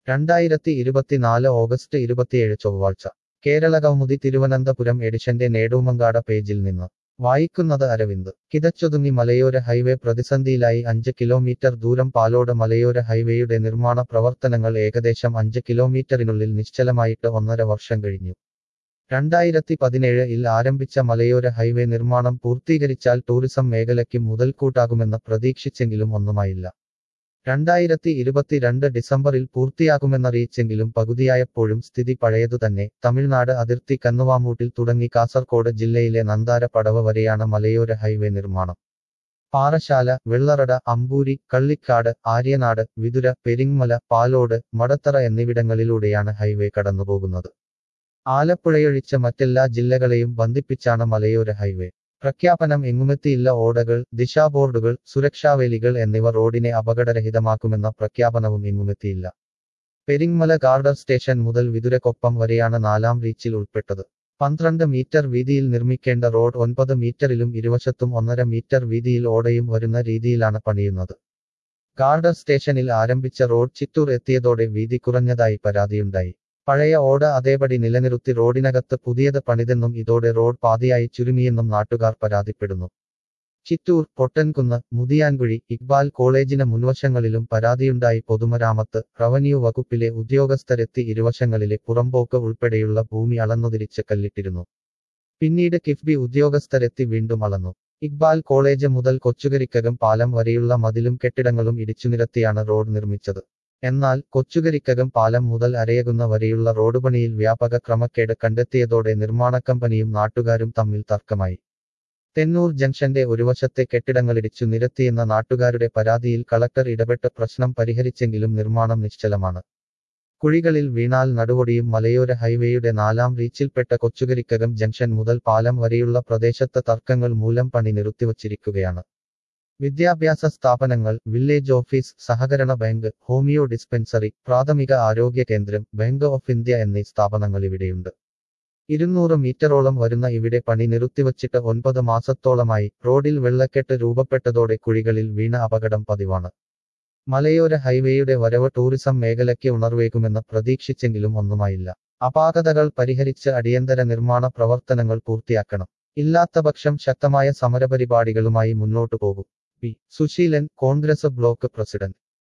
രണ്ടായിരത്തി ഇരുപത്തിനാല് ഓഗസ്റ്റ് ഇരുപത്തിയേഴ് ചൊവ്വാഴ്ച കേരള കൗമുദി തിരുവനന്തപുരം എഡിഷന്റെ നേടൂമങ്കാട പേജിൽ നിന്ന് വായിക്കുന്നത് അരവിന്ദ് കിതച്ചൊതുങ്ങി മലയോര ഹൈവേ പ്രതിസന്ധിയിലായി അഞ്ച് കിലോമീറ്റർ ദൂരം പാലോട് മലയോര ഹൈവേയുടെ നിർമ്മാണ പ്രവർത്തനങ്ങൾ ഏകദേശം അഞ്ച് കിലോമീറ്ററിനുള്ളിൽ നിശ്ചലമായിട്ട് ഒന്നര വർഷം കഴിഞ്ഞു രണ്ടായിരത്തി പതിനേഴ് ഇൽ ആരംഭിച്ച മലയോര ഹൈവേ നിർമ്മാണം പൂർത്തീകരിച്ചാൽ ടൂറിസം മേഖലയ്ക്ക് മുതൽക്കൂട്ടാകുമെന്ന് പ്രതീക്ഷിച്ചെങ്കിലും ഒന്നുമായില്ല രണ്ടായിരത്തി ഇരുപത്തിരണ്ട് ഡിസംബറിൽ പൂർത്തിയാകുമെന്നറിയിച്ചെങ്കിലും പകുതിയായപ്പോഴും സ്ഥിതി പഴയതുതന്നെ തമിഴ്നാട് അതിർത്തി കന്നുവാമൂട്ടിൽ തുടങ്ങി കാസർകോട് ജില്ലയിലെ നന്താര പടവ് വരെയാണ് മലയോര ഹൈവേ നിർമ്മാണം പാറശാല വെള്ളറട അമ്പൂരി കള്ളിക്കാട് ആര്യനാട് വിതുര പെരിങ്ങമല പാലോട് മടത്തറ എന്നിവിടങ്ങളിലൂടെയാണ് ഹൈവേ കടന്നുപോകുന്നത് ആലപ്പുഴയൊഴിച്ച മറ്റെല്ലാ ജില്ലകളെയും ബന്ധിപ്പിച്ചാണ് മലയോര ഹൈവേ പ്രഖ്യാപനം എങ്ങുമെത്തിയില്ല ഓടകൾ ദിശാബോർഡുകൾ സുരക്ഷാവേലികൾ എന്നിവ റോഡിനെ അപകടരഹിതമാക്കുമെന്ന പ്രഖ്യാപനവും എങ്ങുമെത്തിയില്ല പെരിങ്ങമല ഗാർഡർ സ്റ്റേഷൻ മുതൽ വിതുരക്കൊപ്പം വരെയാണ് നാലാം റീച്ചിൽ ഉൾപ്പെട്ടത് പന്ത്രണ്ട് മീറ്റർ വീതിയിൽ നിർമ്മിക്കേണ്ട റോഡ് ഒൻപത് മീറ്ററിലും ഇരുവശത്തും ഒന്നര മീറ്റർ വീതിയിൽ ഓടയും വരുന്ന രീതിയിലാണ് പണിയുന്നത് ഗാർഡർ സ്റ്റേഷനിൽ ആരംഭിച്ച റോഡ് ചിറ്റൂർ എത്തിയതോടെ വീതി കുറഞ്ഞതായി പരാതിയുണ്ടായി പഴയ ഓട അതേപടി നിലനിർത്തി റോഡിനകത്ത് പുതിയത് പണിതെന്നും ഇതോടെ റോഡ് പാതിയായി ചുരുങ്ങിയെന്നും നാട്ടുകാർ പരാതിപ്പെടുന്നു ചിറ്റൂർ പൊട്ടൻകുന്ന് മുതിയാൻകുഴി ഇക്ബാൽ കോളേജിന് മുൻവശങ്ങളിലും പരാതിയുണ്ടായി പൊതുമരാമത്ത് റവന്യൂ വകുപ്പിലെ ഉദ്യോഗസ്ഥരെത്തി ഇരുവശങ്ങളിലെ പുറമ്പോക്ക് ഉൾപ്പെടെയുള്ള ഭൂമി അളന്നുതിരിച്ച് കല്ലിട്ടിരുന്നു പിന്നീട് കിഫ്ബി ഉദ്യോഗസ്ഥരെത്തി വീണ്ടും അളന്നു ഇക്ബാൽ കോളേജ് മുതൽ കൊച്ചുകരിക്കകം പാലം വരെയുള്ള മതിലും കെട്ടിടങ്ങളും ഇടിച്ചുനിരത്തിയാണ് റോഡ് നിർമ്മിച്ചത് എന്നാൽ കൊച്ചുകരിക്കകം പാലം മുതൽ അരയകുന്ന വരെയുള്ള റോഡ് പണിയിൽ വ്യാപക ക്രമക്കേട് കണ്ടെത്തിയതോടെ നിർമ്മാണ കമ്പനിയും നാട്ടുകാരും തമ്മിൽ തർക്കമായി തെന്നൂർ ജംഗ്ഷന്റെ ഒരു വശത്തെ കെട്ടിടങ്ങളിടിച്ചു നിരത്തിയെന്ന നാട്ടുകാരുടെ പരാതിയിൽ കളക്ടർ ഇടപെട്ട് പ്രശ്നം പരിഹരിച്ചെങ്കിലും നിർമ്മാണം നിശ്ചലമാണ് കുഴികളിൽ വീണാൽ നടുവൊടിയും മലയോര ഹൈവേയുടെ നാലാം റീച്ചിൽപ്പെട്ട കൊച്ചുകരിക്കകം ജംഗ്ഷൻ മുതൽ പാലം വരെയുള്ള പ്രദേശത്ത് തർക്കങ്ങൾ മൂലം പണി നിർത്തിവച്ചിരിക്കുകയാണ് വിദ്യാഭ്യാസ സ്ഥാപനങ്ങൾ വില്ലേജ് ഓഫീസ് സഹകരണ ബാങ്ക് ഹോമിയോ ഡിസ്പെൻസറി പ്രാഥമിക ആരോഗ്യ കേന്ദ്രം ബാങ്ക് ഓഫ് ഇന്ത്യ എന്നീ സ്ഥാപനങ്ങൾ ഇവിടെയുണ്ട് ഇരുന്നൂറ് മീറ്ററോളം വരുന്ന ഇവിടെ പണി നിർത്തിവച്ചിട്ട് ഒൻപത് മാസത്തോളമായി റോഡിൽ വെള്ളക്കെട്ട് രൂപപ്പെട്ടതോടെ കുഴികളിൽ വീണ അപകടം പതിവാണ് മലയോര ഹൈവേയുടെ വരവ് ടൂറിസം മേഖലയ്ക്ക് ഉണർവേകുമെന്ന് പ്രതീക്ഷിച്ചെങ്കിലും ഒന്നുമായില്ല അപാകതകൾ പരിഹരിച്ച് അടിയന്തര നിർമ്മാണ പ്രവർത്തനങ്ങൾ പൂർത്തിയാക്കണം ഇല്ലാത്തപക്ഷം ശക്തമായ സമരപരിപാടികളുമായി മുന്നോട്ടു പോകും P Susheelan Congress block president